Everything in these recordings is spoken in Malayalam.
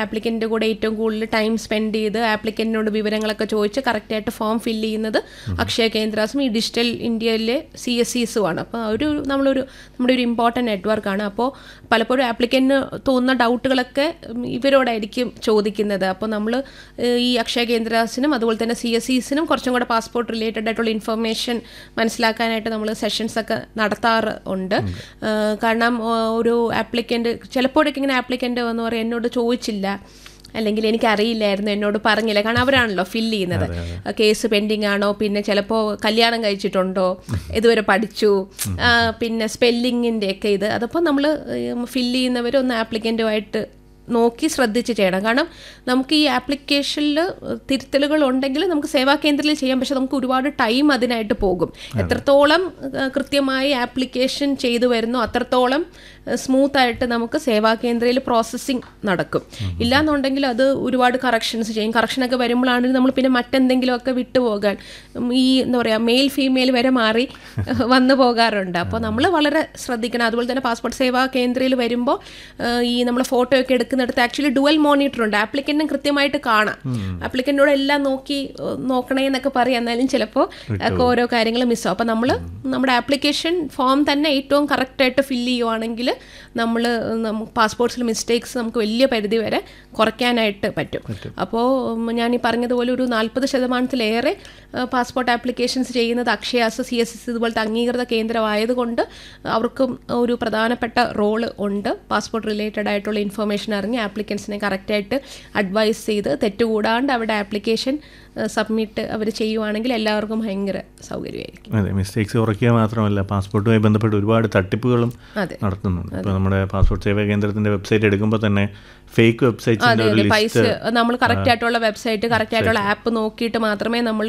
ആപ്ലിക്കൻ്റെ കൂടെ ഏറ്റവും കൂടുതൽ ടൈം സ്പെൻഡ് ചെയ്ത് ആപ്ലിക്കൻറ്റിനോട് വിവരങ്ങളൊക്കെ ചോദിച്ച് കറക്റ്റായിട്ട് ഫോം ഫില്ല് ചെയ്യുന്നത് അക്ഷയ കേന്ദ്രാസും ഈ ഡിജിറ്റൽ ഇന്ത്യയിലെ സി എസ് സിസുമാണ് അപ്പോൾ ഒരു നമ്മളൊരു നമ്മുടെ ഒരു ഇമ്പോർട്ടൻറ്റ് നെറ്റ്വർക്കാണ് അപ്പോൾ പലപ്പോഴും ആപ്ലിക്കൻറ്റിന് തോന്നുന്ന ഡൗട്ടുകളൊക്കെ ഉം, ഇവരോടായിരിക്കും ചോദിക്കുന്നത് അപ്പോൾ നമ്മൾ ഈ അക്ഷയ കേന്ദ്രാസിനും അതുപോലെ തന്നെ സി എസ് സിസിനും കുറച്ചും കൂടെ പാസ്പോർട്ട് റിലേറ്റഡ് ആയിട്ടുള്ള ഇൻഫർമേഷൻ മനസ്സിലാക്കാനായിട്ട് നമ്മൾ സെഷൻസ് ഒക്കെ നടത്താറ് ഉണ്ട് ആ, കാരണം ആ, ഒരു ആപ്ലിക്കൻ്റ് ചിലപ്പോഴൊക്കെ ഇങ്ങനെ ആപ്ലിക്കൻ്റ് വന്ന് പറയും എന്നോട് ചോദിച്ചില്ല അല്ലെങ്കിൽ എനിക്കറിയില്ലായിരുന്നു എന്നോട് പറഞ്ഞില്ല കാരണം അവരാണല്ലോ ഫില്ല് ചെയ്യുന്നത് കേസ് പെൻഡിങ് ആണോ പിന്നെ ചിലപ്പോൾ കല്യാണം കഴിച്ചിട്ടുണ്ടോ ഇതുവരെ പഠിച്ചു ആ, പിന്നെ സ്പെല്ലിങ്ങിൻ്റെ ഒക്കെ ഇത് അതപ്പോൾ നമ്മൾ ഫില്ല് ചെയ്യുന്നവർ ഒന്ന് ആപ്ലിക്കൻറ്റുമായിട്ട് നോക്കി ശ്രദ്ധിച്ച് ചെയ്യണം കാരണം നമുക്ക് ഈ ആപ്ലിക്കേഷനിൽ തിരുത്തലുകൾ ഉണ്ടെങ്കിൽ നമുക്ക് സേവാ കേന്ദ്രത്തിൽ ചെയ്യാം പക്ഷെ നമുക്ക് ഒരുപാട് ടൈം അതിനായിട്ട് പോകും എത്രത്തോളം ആ, കൃത്യമായി ആപ്ലിക്കേഷൻ ചെയ്തു വരുന്നോ അത്രത്തോളം സ്മൂത്ത് ആയിട്ട് നമുക്ക് സേവാ കേന്ദ്രയിൽ പ്രോസസ്സിങ് നടക്കും ഇല്ലാന്നുണ്ടെങ്കിൽ അത് ഒരുപാട് കറക്ഷൻസ് ചെയ്യും കറക്ഷനൊക്കെ വരുമ്പോഴാണ് നമ്മൾ പിന്നെ മറ്റെന്തെങ്കിലുമൊക്കെ വിട്ടുപോകാൻ ഉം, ഈ എന്താ പറയുക മെയിൽ ഫീമെയിൽ വരെ മാറി വന്നു പോകാറുണ്ട് അപ്പോൾ നമ്മൾ വളരെ ശ്രദ്ധിക്കണം അതുപോലെ തന്നെ പാസ്പോർട്ട് സേവാ കേന്ദ്രയിൽ വരുമ്പോൾ ഈ നമ്മൾ ഫോട്ടോ ഒക്കെ എടുക്കുന്നിടത്ത് ആക്ച്വലി ഡുവൽ മോണിറ്റർ ഉണ്ട് ആപ്ലിക്കൻറ്റിനും കൃത്യമായിട്ട് കാണാം ആപ്ലിക്കൻറ്റിനോട് എല്ലാം നോക്കി ഏഹ്, നോക്കണേ എന്നൊക്കെ പറയും എന്നാലും ചിലപ്പോൾ ഒക്കെ ഓരോ കാര്യങ്ങൾ മിസ്സാവും അപ്പോൾ നമ്മൾ നമ്മുടെ ആപ്ലിക്കേഷൻ ഫോം തന്നെ ഏറ്റവും കറക്റ്റായിട്ട് ഫില്ല് ചെയ്യുവാണെങ്കിൽ നമ്മൾ പാസ്പോർട്ട്സിൽ മിസ്റ്റേക്സ് നമുക്ക് വലിയ പരിധി വരെ കുറയ്ക്കാനായിട്ട് പറ്റും അപ്പോൾ ഞാൻ ഈ പറഞ്ഞതുപോലെ ഒരു നാൽപ്പത് ശതമാനത്തിലേറെ പാസ്പോർട്ട് ആപ്ലിക്കേഷൻസ് ചെയ്യുന്നത് അക്ഷയാസ് സി എസ് എസ് ഇതുപോലത്തെ അംഗീകൃത കേന്ദ്രമായതുകൊണ്ട് അവർക്കും ഒരു പ്രധാനപ്പെട്ട റോള് ഉണ്ട് പാസ്പോർട്ട് റിലേറ്റഡ് ആയിട്ടുള്ള ഇൻഫർമേഷൻ അറിഞ്ഞ് ആപ്ലിക്കൻസിനെ കറക്റ്റായിട്ട് അഡ്വൈസ് ചെയ്ത് തെറ്റുകൂടാണ്ട് അവിടെ ആപ്ലിക്കേഷൻ സബ്മിറ്റ് അവർ ചെയ്യുവാണെങ്കിൽ എല്ലാവർക്കും ഭയങ്കര സൗകര്യമായിരിക്കും അതെ മിസ്റ്റേക്സ് കുറയ്ക്കുക മാത്രമല്ല പാസ്പോർട്ടുമായി ബന്ധപ്പെട്ട് ഒരുപാട് തട്ടിപ്പുകളും അതെ നടത്തുന്നുണ്ട് ഇപ്പോൾ നമ്മുടെ പാസ്പോർട്ട് സേവാ കേന്ദ്രത്തിന്റെ വെബ്സൈറ്റ് എടുക്കുമ്പോൾ തന്നെ ഫേക്ക് വെബ്സൈറ്റ്സിന്റെ അതെ ഒരു അതെ പൈസ ലിസ്റ്റ് നമ്മൾ കറക്റ്റ് ആയിട്ടുള്ള വെബ്സൈറ്റ് കറക്റ്റ് ആയിട്ടുള്ള ആപ്പ് നോക്കിയിട്ട് മാത്രമേ നമ്മൾ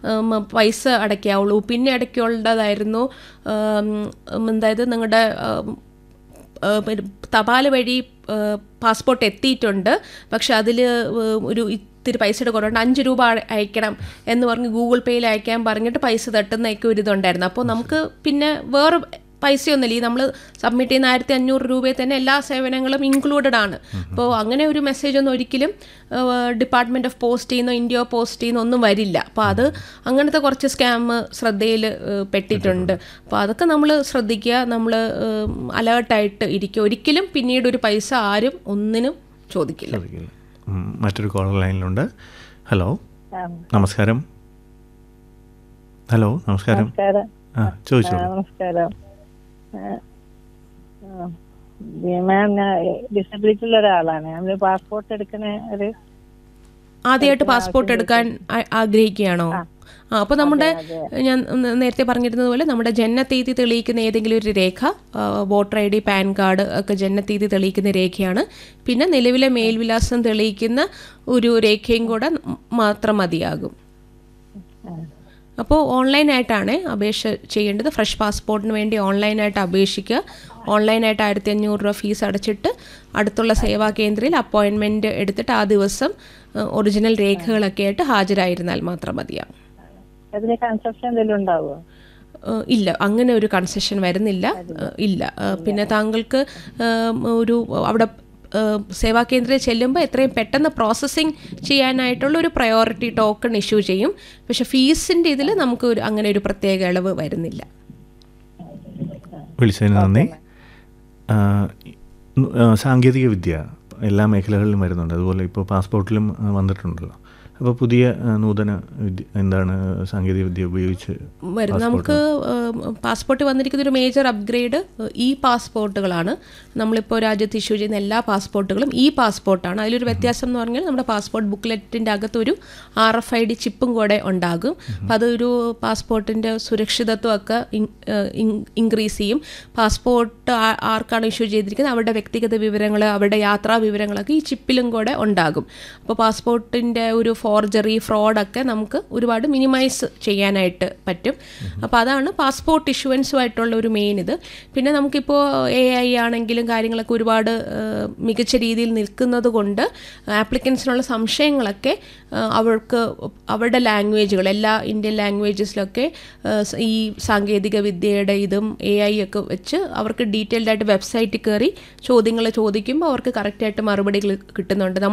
പൈസ അടയ്ക്കാവുള്ളൂ പിന്നെ അടയ്ക്കേണ്ടതായിരുന്നു ഉം, അതായത് നിങ്ങളുടെ തപാൽ വഴി പാസ്പോർട്ട് എത്തിയിട്ടുണ്ട് പക്ഷെ അതിൽ ഒരു ഇത്തിരി പൈസയുടെ കുറവുണ്ട് അഞ്ച് രൂപ അയ- അയക്കണം എന്ന് പറഞ്ഞ് ഗൂഗിൾ പേയിൽ അയക്കാൻ പറഞ്ഞിട്ട് പൈസ തട്ടുന്നതൊക്കെ ഒരു ഇതുണ്ടായിരുന്നു അപ്പോൾ നമുക്ക് പിന്നെ വേറെ പൈസയൊന്നുമില്ല ഈ നമ്മൾ സബ്മിറ്റ് ചെയ്യുന്ന ആയിരത്തി അഞ്ഞൂറ് രൂപയിൽ തന്നെ എല്ലാ സേവനങ്ങളും ഇൻക്ലൂഡഡ് ആണ് അപ്പോൾ അങ്ങനെ ഒരു മെസ്സേജ് ഒന്നും ഒരിക്കലും ഡിപ്പാർട്ട്മെൻറ്റ് ഓഫ് പോസ്റ്റ് ചെയ്യുന്നോ ഇന്ത്യ പോസ്റ്റ് ചെയ്യുന്നോ ഒന്നും വരില്ല അപ്പോൾ അത് അങ്ങനത്തെ കുറച്ച് സ്കാം ശ്രദ്ധയിൽ പെട്ടിട്ടുണ്ട് അപ്പോൾ അതൊക്കെ നമ്മൾ ശ്രദ്ധിക്കുക നമ്മൾ അലേർട്ടായിട്ട് ഇരിക്കുക ഒരിക്കലും പിന്നീട് ഒരു പൈസ ആരും ഒന്നിനും ചോദിക്കില്ല ശ്രദ്ധിക്കില്ല. ഉം, മറ്റൊരു കോളർ ലൈനിലുണ്ട് ഹലോ ആ, നമസ്കാരം ഹലോ നമസ്കാരം നമസ്കാരം ആ ആ, ചോദിച്ചോളൂ നമസ്കാരം മാം ഞാൻ ഡിസബിലിറ്റി ഉള്ള ഒരാളാണ് നമ്മള് പാസ്പോർട്ട് എടുക്കണ ഒരു ആദ്യമായിട്ട് പാസ്പോർട്ട് എടുക്കാൻ ആ- ആഗ്രഹിക്കുകയാണോ ആ അപ്പോൾ നമ്മുടെ ഞാൻ ന- നേരത്തെ പറഞ്ഞിരുന്നത് പോലെ നമ്മുടെ ജനനത്തീയതി തെളിയിക്കുന്ന ഏതെങ്കിലും ഒരു രേഖ voter I D PAN card ഒക്കെ ജനനത്തീയതി തെളിയിക്കുന്ന രേഖയാണ് പിന്നെ നിലവിലെ മേൽവിലാസം തെളിയിക്കുന്ന ഒരു രേഖയും കൂടെ മാത്രം മതിയാകും അപ്പോൾ ഓൺലൈനായിട്ടാണ് അപേക്ഷ ചെയ്യേണ്ടത് ഫ്രഷ് പാസ്പോർട്ടിന് വേണ്ടി ഓൺലൈനായിട്ട് അപേക്ഷിക്കുക ഓൺലൈനായിട്ട് ആയിരത്തി അഞ്ഞൂറ് രൂപ ഫീസ് അടച്ചിട്ട് അടുത്തുള്ള സേവാ കേന്ദ്രയിൽ അപ്പോയിൻമെൻറ്റ് എടുത്തിട്ട് ആ ദിവസം ഒറിജിനൽ രേഖകളൊക്കെ ആയിട്ട് ഹാജരായിരുന്നാൽ മാത്രം മതിയാവും അതിന് കൺസെപ്ഷൻ എന്തെങ്കിലും ഉണ്ടാവുമോ ഏഹ് ഇല്ല അങ്ങനെ ഒരു കൺസെഷൻ വരുന്നില്ല ഏഹ് ഇല്ല ഏഹ് പിന്നെ താങ്കൾക്ക് ഏഹ് ഒരു അവിടെ ഏഹ് സേവാ കേന്ദ്രത്തിൽ ചെല്ലുമ്പോൾ എത്രയും പെട്ടെന്ന് പ്രോസസ്സിങ് ചെയ്യാനായിട്ടുള്ള ഒരു പ്രയോറിറ്റി ടോക്കൺ ഇഷ്യൂ ചെയ്യും പക്ഷെ ഫീസിൻ്റെ ഇതിൽ നമുക്ക് ഒരു അങ്ങനെ ഒരു പ്രത്യേക ഇളവ് വരുന്നില്ല വിളിച്ചതിന് നന്ദി ആ, ഉം, ആ, സാങ്കേതിക വിദ്യ എല്ലാ മേഖലകളിലും വരുന്നുണ്ട് അതുപോലെ ഇപ്പോൾ പാസ്പോർട്ടിലും ആ, വന്നിട്ടുണ്ടല്ലോ അപ്പോൾ പുതിയ ആ, നൂതന വിദ്യ എന്താണ് സാങ്കേതിക വിദ്യ ഉപയോഗിച്ച് വരും നമുക്ക് പാസ്പോർട്ട് വന്നിരിക്കുന്ന ഒരു മേജർ അപ്ഗ്രേഡ് ഇ പാസ്പോർട്ടുകളാണ് നമ്മളിപ്പോൾ രാജ്യത്ത് ഇഷ്യൂ ചെയ്യുന്ന എല്ലാ പാസ്പോർട്ടുകളും ഇ പാസ്പോർട്ടാണ് അതിലൊരു വ്യത്യാസം എന്ന് പറഞ്ഞാൽ നമ്മുടെ പാസ്പോർട്ട് ബുക്ക്ലെറ്റിൻ്റെ അകത്തൊരു ആർ എഫ് ഐ ഡി ചിപ്പും കൂടെ ഉണ്ടാകും അപ്പോൾ അതൊരു പാസ്പോർട്ടിൻ്റെ സുരക്ഷിതത്വമൊക്കെ ഇൻക്രീസ് ചെയ്യും പാസ്പോർട്ട് ആ- ആർക്കാണ് ഇഷ്യൂ ചെയ്തിരിക്കുന്നത് അവരുടെ വ്യക്തിഗത വിവരങ്ങൾ അവരുടെ യാത്രാ വിവരങ്ങളൊക്കെ ഈ ചിപ്പിലും കൂടെ ഉണ്ടാകും അപ്പോൾ പാസ്പോർട്ടിൻ്റെ ഒരു ഫോർജറി ഫ്രോഡൊക്കെ നമുക്ക് ഒരുപാട് മിനിമൈസ് ചെയ്യാനായിട്ട് പറ്റും അപ്പോൾ അതാണ് പാസ്പോർട്ട് ഇഷ്യൂവൻസുമായിട്ടുള്ള ഒരു മെയിൻ ഇത് പിന്നെ നമുക്കിപ്പോൾ എ ഐ ആണെങ്കിലും കാര്യങ്ങളൊക്കെ ഒരുപാട് ആ, മികച്ച രീതിയിൽ നിൽക്കുന്നത് കൊണ്ട് ആപ്ലിക്കൻസിനുള്ള സംശയങ്ങളൊക്കെ ആ, അവർക്ക് അവരുടെ ലാംഗ്വേജുകൾ എല്ലാ ഇന്ത്യൻ ലാംഗ്വേജസിലൊക്കെ ആ, സ- ഈ സാങ്കേതിക വിദ്യയുടെ ഇതും എ ഐ ഒക്കെ വെച്ച് അവർക്ക് ഡീറ്റെയിൽഡ് ആയിട്ട് വെബ്സൈറ്റിൽ കയറി ചോദ്യങ്ങൾ ചോദിക്കുമ്പോൾ അവർക്ക് കറക്റ്റായിട്ട് മറുപടികൾ കിട്ടുന്നുണ്ട്